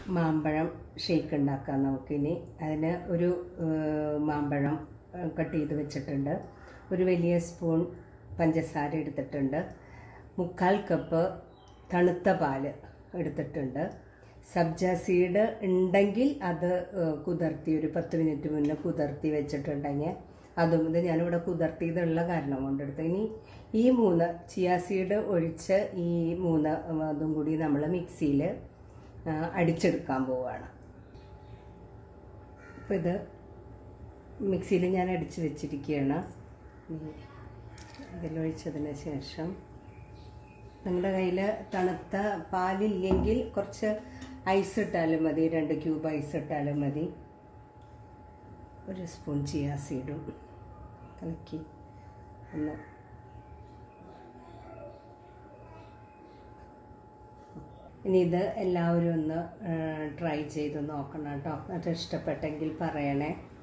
മാമ്പഴം ഷേക്ക് ഉണ്ടാക്കാം നമുക്കിനി അതിന് ഒരു ഏഹ്, മാമ്പഴം ഏഹ്, കട്ട് ചെയ്ത് വെച്ചിട്ടുണ്ട് ഒരു വലിയ സ്പൂൺ പഞ്ചസാര എടുത്തിട്ടുണ്ട് മുക്കാൽ കപ്പ് തണുത്ത പാല് എടുത്തിട്ടുണ്ട് സബ്ജ സീഡ് ഉണ്ടെങ്കിൽ അത് ഏഹ്, കുതിർത്തി ഒരു പത്ത് മിനിറ്റ് മുന്നേ കുതിർത്തി വെച്ചിട്ടുണ്ടെങ്കിൽ അതും ഇത് ഞാനിവിടെ കുതിർത്തിയതുള്ള കാരണം കൊണ്ടെടുത്ത് ഇനി ഈ മൂന്ന് ചിയ സീഡ് ഒഴിച്ച് ഈ മൂന്ന് അതും കൂടി നമ്മൾ മിക്സിയിൽ അടിച്ചെടുക്കാൻ പോവുകയാണ് അപ്പോൾ ഇത് മിക്സിയിൽ ഞാൻ അടിച്ച് വെച്ചിരിക്കുകയാണ് ഇനി ഇതിലൊഴിച്ചതിന് ശേഷം നിങ്ങളുടെ കയ്യിൽ തണുത്ത പാലില്ലെങ്കിൽ കുറച്ച് ഐസ് ഇട്ടാലും മതി രണ്ട് ക്യൂബ് ഐസ് ഇട്ടാലും മതി ഒരു സ്പൂൺ ചിയ സീഡും കലക്കി ഒന്ന് ഇനി ഇത് എല്ലാവരും ഒന്ന് ട്രൈ ചെയ്ത് നോക്കണം കേട്ടോ എന്നിട്ട് ഇഷ്ടപ്പെട്ടെങ്കിൽ പറയണേ